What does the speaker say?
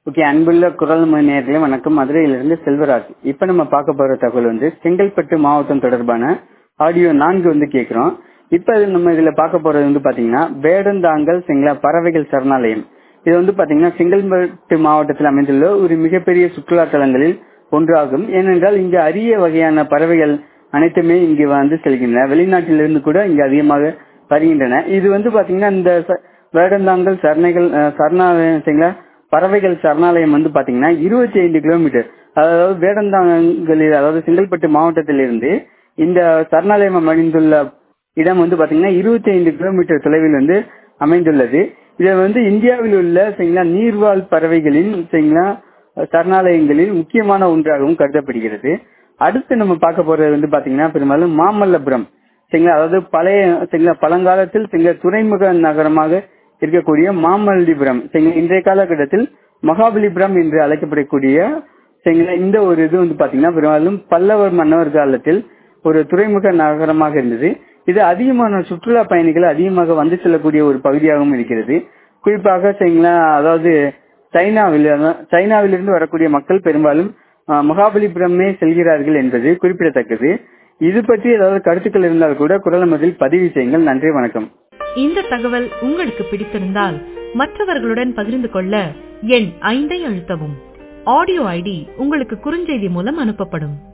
okay அன்புள்ள குரல் நேர்களே வணக்கம் மதுரையிலிருந்து செல்வராஜ் இப்ப நம்ம பார்க்க போற தகவல் வந்து செங்கல்பட்டு மாவட்டம் தொடர்பான ஆடியோ நான்கு வந்து கேட்கிறோம் இப்ப இது நம்ம இதுல பார்க்க போறது வந்து பாத்தீங்கன்னா வேடந்தாங்கல் செங்கலா பறவைகள் சரணாலயம் இது வந்து பாத்தீங்கன்னா செங்கல்பட்டு மாவட்டத்தில் அமைந்துள்ள ஒரு மிகப்பெரிய சுற்றுலா தலங்களில் ஒன்றாகும் ஏனென்றால் இங்கு அரிய வகையான பறவைகள் அனைத்துமே இங்கு வந்து செல்கின்றன வெளிநாட்டிலிருந்து கூட இங்கு அதிகமாக வருகின்றன இது வந்து பாத்தீங்கன்னா இந்த ச- வேடந்தாங்கல் சரணைகள் அஹ், சரணாலயம் சரிங்களா பறவைகள் சரணாலயம் வந்து பாத்தீங்கன்னா இருபத்தி ஐந்து கிலோமீட்டர் அதாவது வேடந்தாங்கலில் அதாவது செங்கல்பட்டு மாவட்டத்திலிருந்து இந்த சரணாலயம் அமைந்துள்ள இடம் வந்து பாத்தீங்கன்னா இருபத்தி ஐந்து கிலோமீட்டர் தொலைவில் வந்து அமைந்துள்ளது இது வந்து இந்தியாவில் உள்ள சரிங்களா நீர்வாழ் பறவைகளின் சரிங்களா சரணாலயங்களில் முக்கியமான ஒன்றாகவும் கருதப்படுகிறது அடுத்து நம்ம பார்க்க போறது வந்து பாத்தீங்கன்னா பெரும்பாலும் மாமல்லபுரம் சரிங்களா அதாவது பழைய சரிங்களா பழங்காலத்தில் சரிங்களா துறைமுக நகரமாக இருக்கக்கூடிய மாமல்லபுரம் சரிங்களா இன்றைய காலகட்டத்தில் மகாபலிபுரம் என்று அழைக்கப்படக்கூடிய சரிங்களா இந்த ஒரு இது வந்து பாத்தீங்கன்னா பெரும்பாலும் பல்லவர் மன்னவர் காலத்தில் ஒரு துறைமுக நகரமாக இருந்தது இது அதிகமான சுற்றுலா பயணிகள் அதிகமாக வந்து செல்லக்கூடிய ஒரு பகுதியாகவும் இருக்கிறது குறிப்பாக சரிங்களா அதாவது சைனாவில் சைனாவிலிருந்து வரக்கூடிய மக்கள் பெரும்பாலும் அஹ், மகாபலிபுரமே செல்கிறார்கள் என்பது குறிப்பிடத்தக்கது இது பற்றி ஏதாவது கருத்துக்கள் இருந்தால் கூட குரலமதில் பதிவு செய்யுங்கள் நன்றி வணக்கம் இந்த தகவல் உங்களுக்கு பிடித்திருந்தால் மற்றவர்களுடன் பகிர்ந்து கொள்ள எண் ஐந்தை அழுத்தவும் ஆடியோ ஐடி உங்களுக்கு குறுஞ்செய்தி மூலம் அனுப்பப்படும்